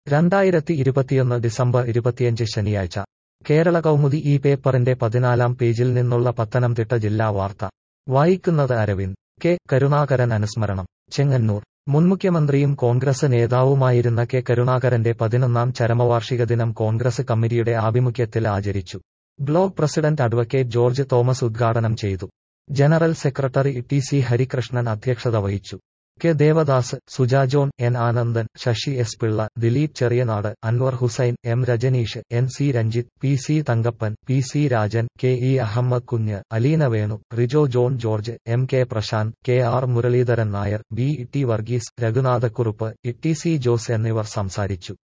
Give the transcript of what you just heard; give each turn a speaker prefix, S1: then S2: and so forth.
S1: രണ്ടായിരത്തി ഇരുപത്തിയൊന്ന് ഡിസംബർ ഇരുപത്തിയഞ്ച് ശനിയാഴ്ച കേരള കൗമുദി ഈ പേപ്പറിന്റെ പതിനാലാം പേജിൽ നിന്നുള്ള പത്തനംതിട്ട ജില്ലാ വാർത്ത വായിക്കുന്നത് അരവിന്ദ് കെ കരുണാകരൻ അനുസ്മരണം ചെങ്ങന്നൂർ മുൻ മുഖ്യമന്ത്രിയും കോൺഗ്രസ് നേതാവുമായിരുന്ന കെ കരുണാകരന്റെ പതിനൊന്നാം ചരമവാർഷിക ദിനം കോൺഗ്രസ് കമ്മിറ്റിയുടെ ആഭിമുഖ്യത്തിൽ ആചരിച്ചു block president advocate George Thomas ഉദ്ഘാടനം ചെയ്തു general secretary T C Harikrishnan അധ്യക്ഷത വഹിച്ചു K Devadas Suja John N Anandan Sasi S Pillai Dileep Cheriyanad Anwar Hussain M Rajneesh N C Ranjith P C Thankappan P C Rajan K E Ahammed Kunju Aleena Venu Rijo John George M K Prashanth K R Muraleedharan Nair B T Varghese Raghunathakurup E T C Jose എന്നിവർ സംസാരിച്ചു